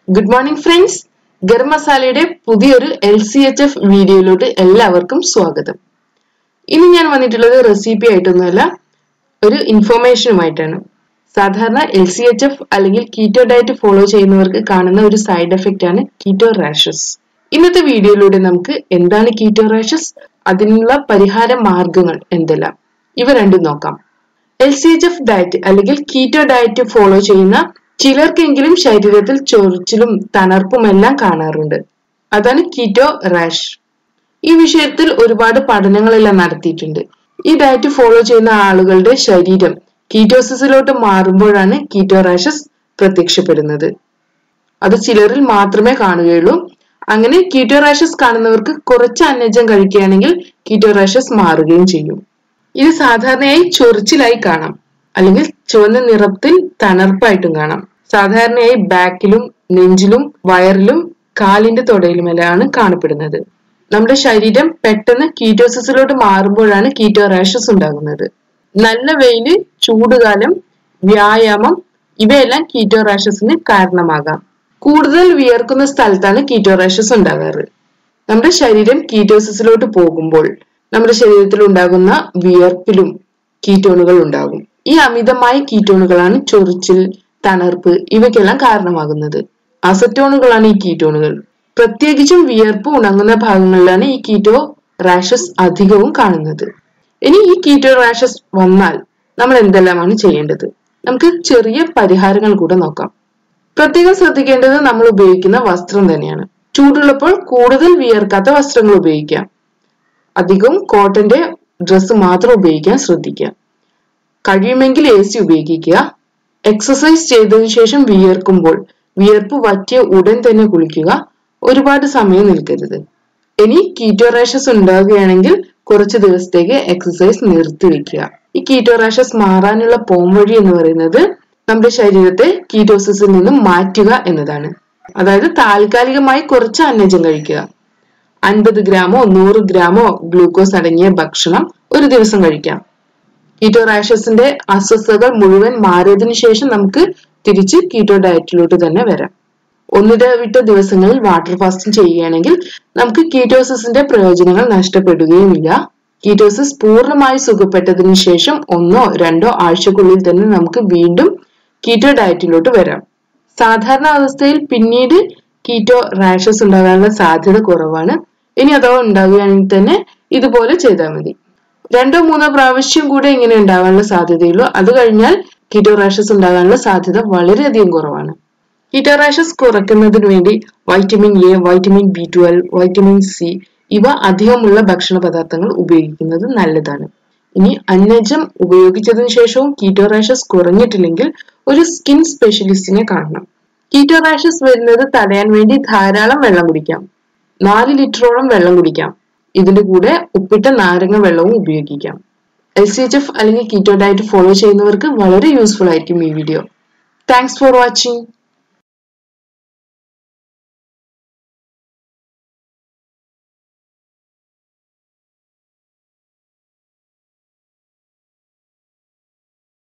good morning friends garam മസാലയുടെ പുതിയൊരു L C H F വീഡിയോയിലോട്ട് എല്ലാവർക്കും സ്വാഗതം ഇനി ഞാൻ വന്നിട്ടുള്ളത് റെസിപ്പി ആയിട്ടൊന്നുമല്ല ഒരു ഇൻഫോർമേഷനുമായിട്ടാണ് സാധാരണ എൽ സി എച്ച് എഫ് അല്ലെങ്കിൽ കീറ്റോ ഡയറ്റ് ഫോളോ ചെയ്യുന്നവർക്ക് കാണുന്ന ഒരു സൈഡ് എഫക്റ്റ് ആണ് കീറ്റോ റാഷസ് ഇന്നത്തെ വീഡിയോയിലൂടെ നമുക്ക് എന്താണ് കീറ്റോ റാഷസ് അതിനുള്ള പരിഹാര മാർഗങ്ങൾ എന്തെല്ലാം ഇവ രണ്ടും നോക്കാം L C H F diet അല്ലെങ്കിൽ കീറ്റോ ഡയറ്റ് ഫോളോ ചെയ്യുന്ന ചിലർക്കെങ്കിലും ശരീരത്തിൽ ചൊറിച്ചിലും തണർപ്പും എല്ലാം കാണാറുണ്ട് അതാണ് കീറ്റോ റാഷ് ഈ വിഷയത്തിൽ ഒരുപാട് പഠനങ്ങളെല്ലാം നടത്തിയിട്ടുണ്ട് ഈ ഡയറ്റ് ഫോളോ ചെയ്യുന്ന ആളുകളുടെ ശരീരം കീറ്റോസിസിലോട്ട് മാറുമ്പോഴാണ് കീറ്റോ റാഷസ് പ്രത്യക്ഷപ്പെടുന്നത് അത് ചിലരിൽ മാത്രമേ കാണുകയുള്ളൂ അങ്ങനെ കീറ്റോ റാഷസ് കാണുന്നവർക്ക് കുറച്ച് അന്നജം കഴിക്കുകയാണെങ്കിൽ കീറ്റോ റാഷസ് മാറുകയും ചെയ്യും ഇത് സാധാരണയായി ചൊറിച്ചിലായി കാണാം അല്ലെങ്കിൽ ചുവന്ന നിറത്തിൽ തണർപ്പായിട്ടും കാണാം സാധാരണയായി ബാക്കിലും നെഞ്ചിലും വയറിലും കാലിന്റെ തൊടയിലുമെല്ലാം കാണപ്പെടുന്നത് നമ്മുടെ ശരീരം പെട്ടെന്ന് കീറ്റോസിസിലോട്ട് മാറുമ്പോഴാണ് കീറ്റോ റാഷസ് ഉണ്ടാകുന്നത് നല്ല വെയില് ചൂടുകാലം വ്യായാമം ഇവയെല്ലാം കീറ്റോ റാഷസിന് കാരണമാകാം കൂടുതൽ വിയർക്കുന്ന സ്ഥലത്താണ് കീറ്റോ റാഷസ് ഉണ്ടാകാറ് നമ്മുടെ ശരീരം കീറ്റോസിസിലോട്ട് പോകുമ്പോൾ നമ്മുടെ ശരീരത്തിൽ ഉണ്ടാകുന്ന വിയർപ്പിലും കീറ്റോണുകൾ ഉണ്ടാകും ഈ അമിതമായ കീറ്റോണുകളാണ് ചൊറിച്ചിൽ തണർപ്പ് ഇവയ്ക്കെല്ലാം കാരണമാകുന്നത് അസറ്റോണുകളാണ് ഈ കീറ്റോണുകൾ പ്രത്യേകിച്ചും വിയർപ്പ് ഉണങ്ങുന്ന ഭാഗങ്ങളിലാണ് ഈ കീറ്റോ റാഷസ് അധികവും കാണുന്നത് ഇനി ഈ കീറ്റോ റാഷസ് വന്നാൽ നമ്മൾ എന്തെല്ലാമാണ് ചെയ്യേണ്ടത് നമുക്ക് ചെറിയ പരിഹാരങ്ങൾ കൂടെ നോക്കാം പ്രത്യേകം ശ്രദ്ധിക്കേണ്ടത് നമ്മൾ ഉപയോഗിക്കുന്ന വസ്ത്രം തന്നെയാണ് ചൂടുള്ളപ്പോൾ കൂടുതൽ വിയർക്കാത്ത വസ്ത്രങ്ങൾ ഉപയോഗിക്കാം അധികവും കോട്ടന്റെ ഡ്രസ്സ് മാത്രം ഉപയോഗിക്കാൻ ശ്രദ്ധിക്കുക കഴിയുമെങ്കിൽ എ സി ഉപയോഗിക്കുക എക്സസൈസ് ചെയ്തതിനു ശേഷം വിയർക്കുമ്പോൾ വിയർപ്പ് വറ്റിയ ഉടൻ തന്നെ കുളിക്കുക ഒരുപാട് സമയം നിൽക്കരുത് ഇനി കീറ്റോ റാഷസ് ഉണ്ടാകുകയാണെങ്കിൽ കുറച്ച് ദിവസത്തേക്ക് എക്സസൈസ് നിർത്തിവെക്കുക ഈ കീറ്റോ റാഷസ് മാറാനുള്ള പോംവഴി എന്ന് പറയുന്നത് നമ്മുടെ ശരീരത്തെ കീറ്റോസിസിൽ നിന്നും മാറ്റുക എന്നതാണ് അതായത് താൽക്കാലികമായി കുറച്ച് അന്നജം കഴിക്കുക അൻപത് ഗ്രാമോ നൂറ് ഗ്രാമോ ഗ്ലൂക്കോസ് അടങ്ങിയ ഭക്ഷണം ഒരു ദിവസം കഴിക്കാം കീറ്റോ റാഷസിന്റെ അസ്വസ്ഥതകൾ മുഴുവൻ മാറിയതിനു ശേഷം നമുക്ക് തിരിച്ച് കീറ്റോ ഡയറ്റിലോട്ട് തന്നെ വരാം ഒന്നിടവിട്ട ദിവസങ്ങളിൽ വാട്ടർ ഫാസ്റ്റിംഗ് ചെയ്യുകയാണെങ്കിൽ നമുക്ക് കീറ്റോസിസിന്റെ പ്രയോജനങ്ങൾ നഷ്ടപ്പെടുകയുമില്ല കീറ്റോസിസ് പൂർണ്ണമായി സുഖപ്പെട്ടതിനു ശേഷം ഒന്നോ രണ്ടോ ആഴ്ചക്കുള്ളിൽ തന്നെ നമുക്ക് വീണ്ടും കീറ്റോ ഡയറ്റിലോട്ട് വരാം സാധാരണ അവസ്ഥയിൽ പിന്നീട് കീറ്റോ റാഷസ് ഉണ്ടാകാനുള്ള സാധ്യത കുറവാണ് ഇനി അഥവാ ഉണ്ടാകുകയാണെങ്കിൽ തന്നെ ഇതുപോലെ ചെയ്താൽ മതി രണ്ടോ മൂന്നോ പ്രാവശ്യം കൂടെ ഇങ്ങനെ ഉണ്ടാകാനുള്ള സാധ്യതയുള്ളൂ അത് കഴിഞ്ഞാൽ കീറ്റോ റാഷസ് ഉണ്ടാകാനുള്ള സാധ്യത വളരെയധികം കുറവാണ് കീറ്റോ റാഷസ് കുറയ്ക്കുന്നതിന് വേണ്ടി vitamin A vitamin B twelve vitamin C ഇവ അധികമുള്ള ഭക്ഷണ പദാർത്ഥങ്ങൾ ഉപയോഗിക്കുന്നത് നല്ലതാണ് ഇനി അന്നജം ഉപയോഗിച്ചതിനു ശേഷവും കീറ്റോ റാഷസ് കുറഞ്ഞിട്ടില്ലെങ്കിൽ ഒരു സ്കിൻ സ്പെഷ്യലിസ്റ്റിനെ കാണണം കീറ്റോ റാഷസ് വരുന്നത് തടയാൻ വേണ്ടി ധാരാളം വെള്ളം കുടിക്കാം നാല് ലിറ്ററോളം വെള്ളം കുടിക്കാം ഇതിന്റെ കൂടെ ഉപ്പിട്ട നാരങ്ങ വെള്ളവും ഉപയോഗിക്കാം എൽ സി എച്ച് എഫ് അല്ലെങ്കിൽ കീറ്റോ ഡയറ്റ് ഫോളോ ചെയ്യുന്നവർക്ക് വളരെ യൂസ്ഫുൾ ആയിരിക്കും ഈ വീഡിയോ താങ്ക്സ് ഫോർ വാച്ചിങ്